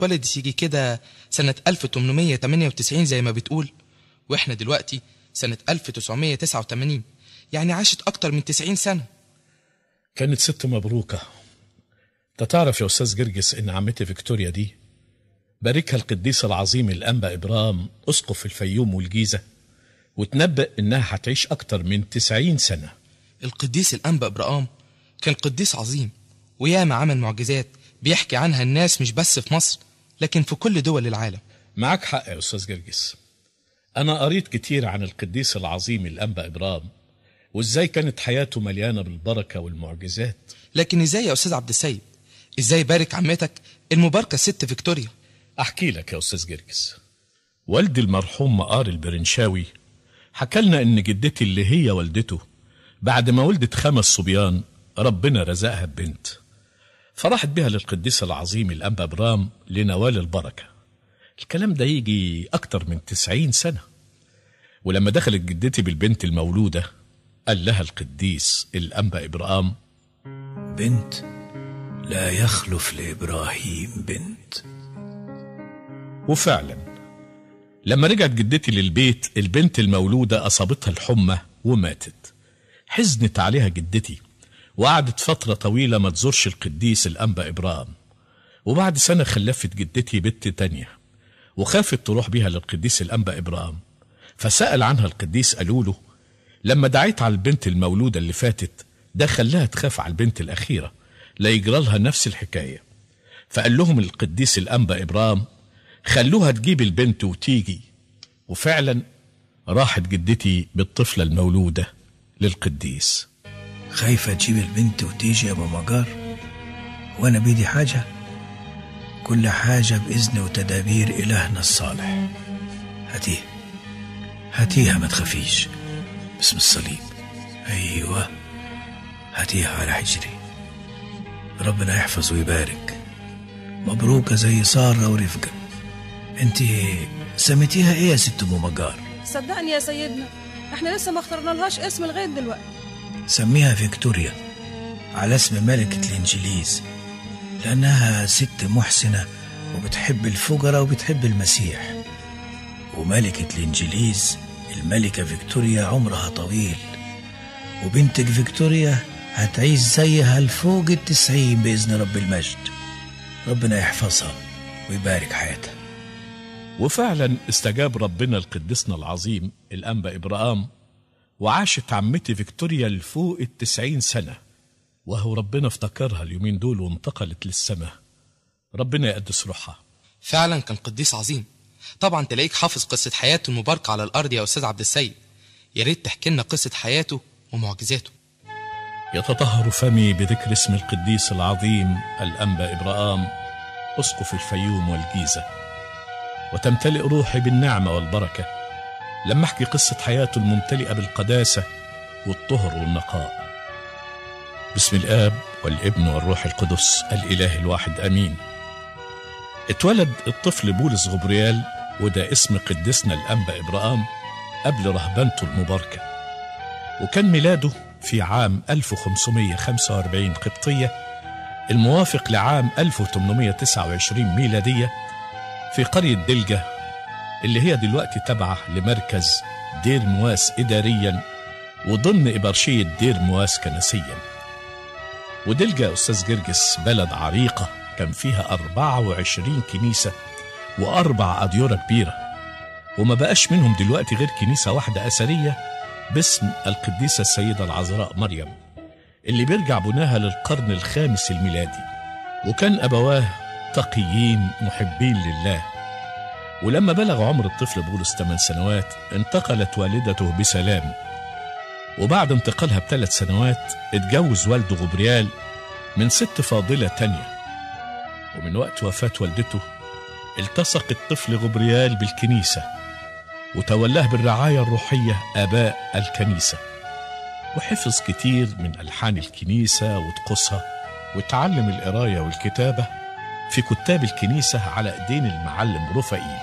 ولدت يجي كده سنة 1898 زي ما بتقول واحنا دلوقتي سنة 1989 يعني عاشت أكتر من 90 سنة كانت ست مبروكة انت تعرف يا أستاذ جرجس إن عمتي فيكتوريا دي باركها القديس العظيم الأنبا إبرام أسقف الفيوم والجيزة وتنبأ إنها هتعيش أكتر من 90 سنة القديس الأنبا إبراهام كان قديس عظيم وياما عمل معجزات بيحكي عنها الناس مش بس في مصر لكن في كل دول العالم معك حق يا أستاذ جرجس أنا قريت كتير عن القديس العظيم الأنبا إبرام وإزاي كانت حياته مليانة بالبركة والمعجزات لكن ازاي يا أستاذ عبد السيد ازاي بارك عمتك المباركة الست فيكتوريا أحكي لك يا أستاذ جرجس والدي المرحوم مقار البرنشاوي حكى لنا إن جدتي اللي هي والدته بعد ما ولدت خمس صبيان ربنا رزقها ببنت فراحت بها للقديس العظيم الأنبا برام لنوال البركة الكلام ده يجي أكتر من تسعين سنة ولما دخلت جدتي بالبنت المولودة قال لها القديس الأنبا إبرام بنت لا يخلف لإبراهيم بنت وفعلا لما رجعت جدتي للبيت البنت المولودة أصابتها الحمى وماتت حزنت عليها جدتي وقعدت فترة طويلة ما تزورش القديس الأنبا إبرام وبعد سنة خلفت جدتي بنت تانية وخافت تروح بيها للقديس الأنبا إبرام فسأل عنها القديس قالوا له لما دعيت على البنت المولودة اللي فاتت ده خلاها تخاف على البنت الأخيرة لا يجرى لها نفس الحكاية فقال لهم القديس الأنبا إبرام خلوها تجيب البنت وتيجي وفعلا راحت جدتي بالطفلة المولودة للقديس خايفة تجيب البنت وتيجي يا أبو مجار وأنا بيدي حاجة كل حاجة بإذن وتدابير إلهنا الصالح هاتيه هاتيها ما تخافيش باسم الصليب أيوة هاتيها على حجري ربنا يحفظ ويبارك مبروكة زي سارة ورفقة انت سميتيها ايه يا ست ام مجار صدقني يا سيدنا احنا لسه ما اخترنا لهاش اسم لغايه دلوقتي سميها فيكتوريا على اسم ملكة الإنجليز لأنها ست محسنة وبتحب الفقراء وبتحب المسيح وملكة الإنجليز الملكة فيكتوريا عمرها طويل وبنتك فيكتوريا هتعيش زيها لفوق التسعين بإذن رب المجد ربنا يحفظها ويبارك حياتها وفعلا استجاب ربنا لقدسنا العظيم الأنبا إبراهام وعاشت عمتي فيكتوريا لفوق التسعين سنة وهو ربنا افتكرها اليومين دول وانتقلت للسماء ربنا يقدس روحها فعلا كان قديس عظيم طبعا تلاقيك حافظ قصة حياته المباركة على الأرض يا أستاذ عبد السيد يا ريت تحكي لنا قصة حياته ومعجزاته يتطهر فمي بذكر اسم القديس العظيم الأنبا إبراهام أسقف الفيوم والجيزة وتمتلئ روحي بالنعمة والبركة لما أحكي قصة حياته الممتلئة بالقداسة والطهر والنقاء باسم الآب والابن والروح القدس الإله الواحد أمين اتولد الطفل بولس غبريال وده اسم قدسنا الأنبا إبراهام قبل رهبنته المباركة وكان ميلاده في عام 1545 قبطية الموافق لعام 1829 ميلادية في قرية دلجة اللي هي دلوقتي تابعة لمركز دير مواس إداريا وضمن إبرشية دير مواس كنسيا ودلجة يا أستاذ جرجس بلد عريقة كان فيها 24 كنيسة وأربع أديرة كبيرة وما بقاش منهم دلوقتي غير كنيسة واحدة أثرية باسم القديسة السيدة العذراء مريم اللي بيرجع بناها للقرن الخامس الميلادي وكان أبواه تقيين محبين لله ولما بلغ عمر الطفل بولس 8 سنوات انتقلت والدته بسلام وبعد انتقالها بثلاث سنوات اتجوز والده غبريال من ست فاضلة تانية ومن وقت وفاة والدته التصق الطفل غبريال بالكنيسة وتولاه بالرعاية الروحية آباء الكنيسة وحفظ كتير من ألحان الكنيسة وطقوسها وتعلم القراية والكتابة في كتاب الكنيسة على ايدين المعلم رفائيل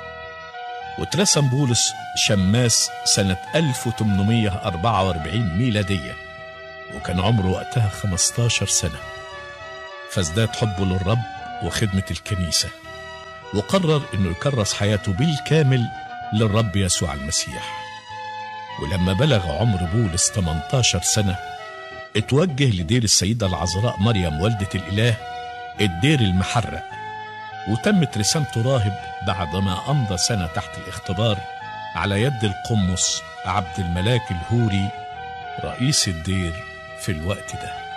واترسم بولس شماس سنة 1844 ميلادية وكان عمره وقتها 15 سنة فازداد حبه للرب وخدمة الكنيسة وقرر انه يكرس حياته بالكامل للرب يسوع المسيح ولما بلغ عمر بولس 18 سنة اتوجه لدير السيدة العذراء مريم والدة الإله الدير المحرق وتمت رسامته راهب بعدما أمضى سنة تحت الاختبار على يد القمص عبد الملاك الهوري رئيس الدير في الوقت ده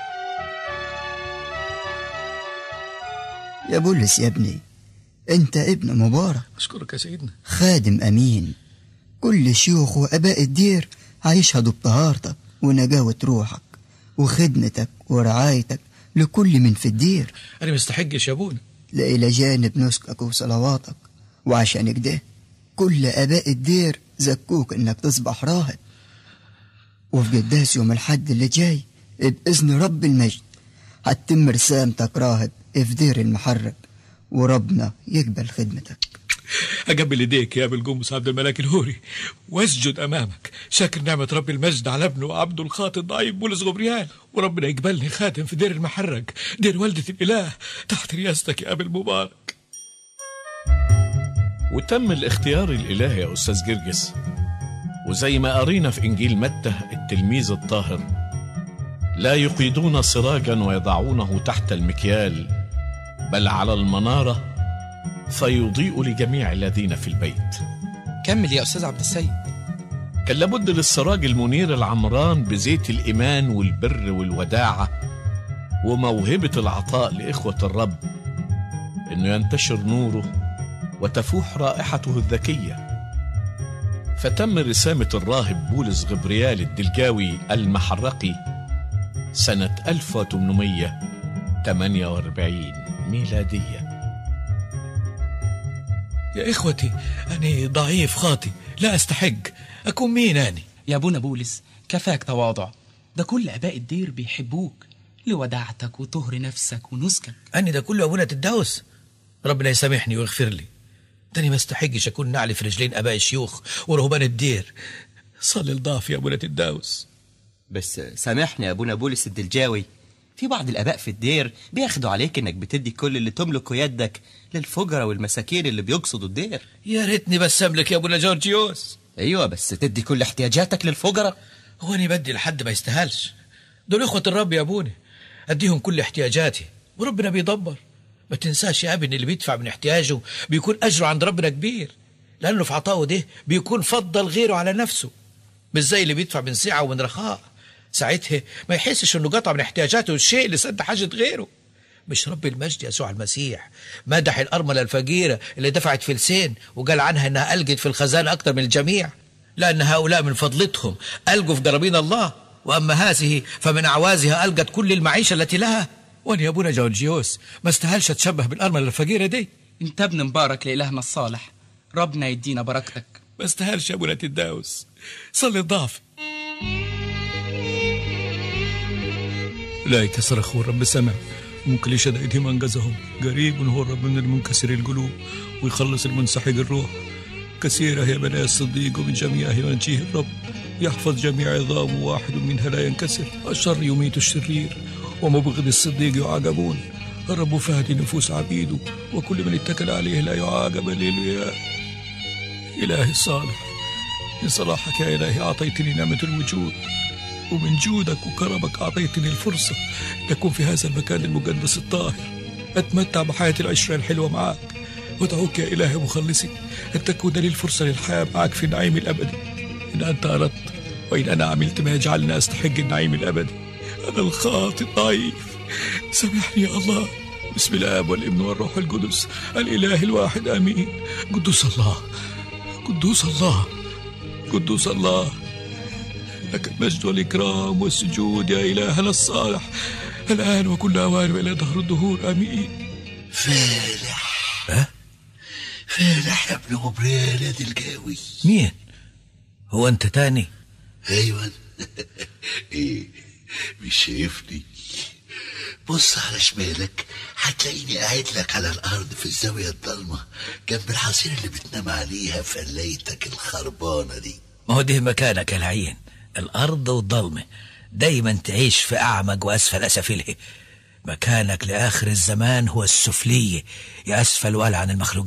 يا بولس يا ابني انت ابن مبارك أشكرك يا سيدنا خادم امين كل شيوخ واباء الدير هيشهدوا بطهارتك ونجاوة روحك وخدمتك ورعايتك لكل من في الدير أنا مستحقش يا أبونا لا إلى جانب نسكك وصلواتك وعشان كده كل آباء الدير زكوك إنك تصبح راهب وفي قداس يوم الحد اللي جاي بإذن رب المجد هتتم رسامتك راهب في دير المحرق وربنا يقبل خدمتك أقبل إيديك يا أبي الجمس عبد الملاك الهوري وأسجد أمامك شاكر نعمة رب المجد على ابنه وعبده الخاطئ الضعيف بولس غبريان وربنا يقبلني خادم في دير المحرق دير والدة الإله تحت رياستك يا أبي المبارك وتم الاختيار الإلهي يا أستاذ جرجس وزي ما قرينا في إنجيل متى التلميذ الطاهر لا يقيدون سراجا ويضعونه تحت المكيال بل على المنارة فيضيء لجميع الذين في البيت كمل يا أستاذ عبد السيد كان لابد للسراج المنير العمران بزيت الإيمان والبر والوداعة وموهبة العطاء لإخوة الرب إنه ينتشر نوره وتفوح رائحته الذكية فتم رسامة الراهب بولس غبريال الدلجاوي المحرقي سنة 1848 ميلادية يا إخوتي أنا ضعيف خاطي لا أستحق أكون مين أني يا ابونا بولس كفاك تواضع ده كل اباء الدير بيحبوك لوداعتك وطهر نفسك ونسكك أني ده كله أبونا تداوس ربنا يسامحني ويغفر لي تاني ما استحقش أكون نعلي في رجلين أباء الشيوخ ورهبان الدير صلي الضعف يا أبونا تداوس بس سامحني يا ابونا بولس الدلجاوي في بعض الاباء في الدير بياخدوا عليك انك بتدي كل اللي تملكه يدك للفجرة والمساكين اللي بيقصدوا الدير يا ريتني بس أملك يا أبونا جورجيوس ايوه بس تدي كل احتياجاتك للفجرة هو أنا بدي لحد ما يستاهلش دول إخوة الرب يا أبونا أديهم كل احتياجاتي وربنا بيدبر ما تنساش يا أبي إن اللي بيدفع من احتياجه بيكون أجره عند ربنا كبير لأنه في عطائه ده بيكون فضل غيره على نفسه مش زي اللي بيدفع من سعة ومن رخاء ساعتها ما يحسش إنه قطع من احتياجاته الشيء اللي سد حاجة غيره مش رب المجد يسوع المسيح مدح الأرملة الفقيرة اللي دفعت فلسين وقال عنها إنها ألقت في الخزانة أكثر من الجميع لأن هؤلاء من فضلتهم ألقوا في قرابين الله وأما هذه فمن أعوازها ألقت كل المعيشة التي لها وأنا يا أبونا جورجيوس ما استاهلش أتشبه بالأرملة الفقيرة دي انت ابن مبارك لإلهنا الصالح ربنا يدينا بركتك ما استاهلش يا أبونا تداوس صلي الضعف لا صرخوا الرب سمع ممكن يشهد أيديهم أنقذهم قريب هو الرب من المنكسر القلوب ويخلص المنسحق الروح كثيرة هي بلايا الصديق ومن جميعها ينجيه الرب يحفظ جميع عظام واحد منها لا ينكسر الشر يميت الشرير ومبغض الصديق يعاقبون الرب فهد نفوس عبيده وكل من اتكل عليه لا يعاقب هللويا إلهي الصالح من صلاحك يا إلهي أعطيتني نعمة الوجود ومن جودك وكرمك أعطيتني الفرصة لأكون في هذا المكان المقدس الطاهر أتمتع بحياة العشرة الحلوة معك ودعوك يا إلهي مخلصي أن تكون لي الفرصة للحياة معك في النعيم الأبدي إن أنت أردت وإن أنا عملت ما يجعلني أستحق النعيم الأبدي أنا الخاطئ ضعيف سامحني يا الله بسم الآب والابن والروح القدس الإله الواحد آمين قدوس الله قدوس الله قدوس الله لك المجد والإكرام والسجود يا إلهنا الصالح الآن وكل أوان وإلى دهر الدهور آمين فالح أه؟ فالح يا ابن غبريل يا دلجاوي مين؟ هو أنت تاني؟ ايوه ايه مش شايفني بص على شمالك هتلاقيني قاعد لك على الارض في الزاويه الضلمه جنب الحصير اللي بتنام عليها في قلايتك الخربانه دي ما هو ده مكانك يا العين الأرض والضلمة دايما تعيش في أعمق وأسفل أسافلها مكانك لآخر الزمان هو السفلية يا أسفل ولا عن المخلوقات